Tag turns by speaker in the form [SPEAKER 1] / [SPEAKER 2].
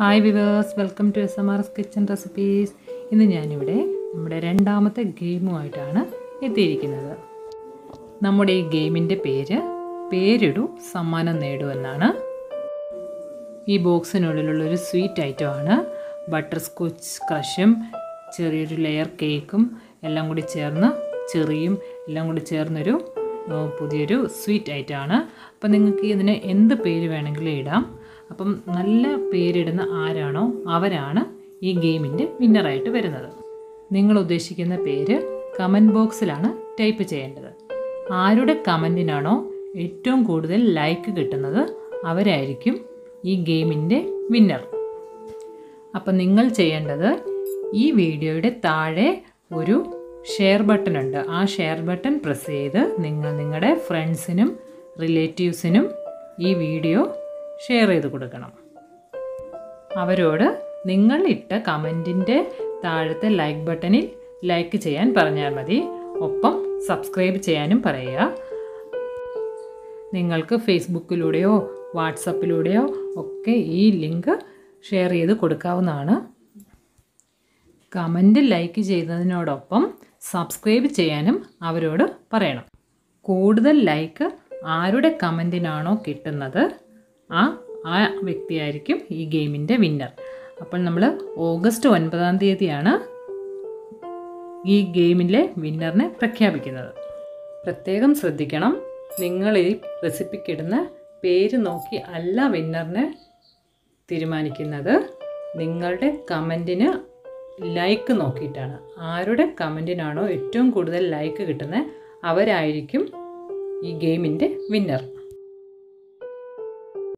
[SPEAKER 1] hi viewers welcome to S M R S kitchen recipes ഇന്ന് ഞാനിവിടെ നമ്മുടെ രണ്ടാമത്തെ ഗെയിമുമായിട്ടാണ് എത്തിയിരിക്കുന്നത് നമ്മുടെ ഈ ഗെയിമിൻ്റെ പേര് പേരിടു സമ്മാനം നേടൂ എന്നാണ് ഈ ബോക്സിനുള്ളിലുള്ള ഒരു സ്വീറ്റ് ഐറ്റമാണ് ബട്ടർ സ്കോച്ച് ക്രഷും ചെറിയൊരു ലെയർ കേക്കും എല്ലാം കൂടി ചേർന്ന് ചെറിയും എല്ലാം കൂടി ചേർന്നൊരു ആ, പുതിയൊരു സ്വീറ്റ് ഐറ്റമാണ് അപ്പം നിങ്ങൾക്ക് ഇതിന് എന്ത് പേര് വേണമെങ്കിലും ഇടാം അപ്പം നല്ല പേരിടുന്ന ആരാണോ അവരാണ് ഈ ഗെയിമിൻ്റെ വിന്നറായിട്ട് വരുന്നത് നിങ്ങൾ ഉദ്ദേശിക്കുന്ന പേര് കമൻറ്റ് ബോക്സിലാണ് ടൈപ്പ് ചെയ്യേണ്ടത് ആരുടെ കമൻറ്റിനാണോ ഏറ്റവും കൂടുതൽ ലൈക്ക് കിട്ടുന്നത് അവരായിരിക്കും ഈ ഗെയിമിൻ്റെ വിന്നർ അപ്പം നിങ്ങൾ ചെയ്യേണ്ടത് ഈ വീഡിയോയുടെ താഴെ ഒരു ഷെയർ ബട്ടൺ ഉണ്ട് ആ ഷെയർ ബട്ടൺ പ്രസ് ചെയ്ത് നിങ്ങൾ നിങ്ങളുടെ ഫ്രണ്ട്സിനും റിലേറ്റീവ്സിനും ഈ വീഡിയോ ഷെയർ ചെയ്ത് കൊടുക്കണം അവരോട് നിങ്ങൾ ഇട്ട കമൻറ്റിൻ്റെ താഴത്തെ ലൈക്ക് ബട്ടണിൽ ലൈക്ക് ചെയ്യാൻ പറഞ്ഞാൽ മതി ഒപ്പം സബ്സ്ക്രൈബ് ചെയ്യാനും പറയുക നിങ്ങൾക്ക് ഫേസ്ബുക്കിലൂടെയോ വാട്സപ്പിലൂടെയോ ഒക്കെ ഈ ലിങ്ക് ഷെയർ ചെയ്ത് കൊടുക്കാവുന്നതാണ് കമൻറ്റ് ലൈക്ക് ചെയ്തതിനോടൊപ്പം സബ്സ്ക്രൈബ് ചെയ്യാനും അവരോട് പറയണം കൂടുതൽ ലൈക്ക് ആരുടെ കമൻറ്റിനാണോ കിട്ടുന്നത് ആ ആ വ്യക്തിയായിരിക്കും ഈ ഗെയിമിൻ്റെ വിന്നർ അപ്പോൾ നമ്മൾ ഓഗസ്റ്റ് ഒൻപതാം തീയതിയാണ് ഈ ഗെയിമിലെ വിന്നറിനെ പ്രഖ്യാപിക്കുന്നത് പ്രത്യേകം ശ്രദ്ധിക്കണം നിങ്ങൾ ഈ റെസിപ്പിക്കിടുന്ന പേര് നോക്കി അല്ല വിന്നറിനെ തീരുമാനിക്കുന്നത് നിങ്ങളുടെ കമൻറ്റിന് ലൈക്ക് നോക്കിയിട്ടാണ് ആരുടെ കമൻറ്റിനാണോ ഏറ്റവും കൂടുതൽ ലൈക്ക് കിട്ടുന്നത് അവരായിരിക്കും ഈ ഗെയിമിൻ്റെ വിന്നർ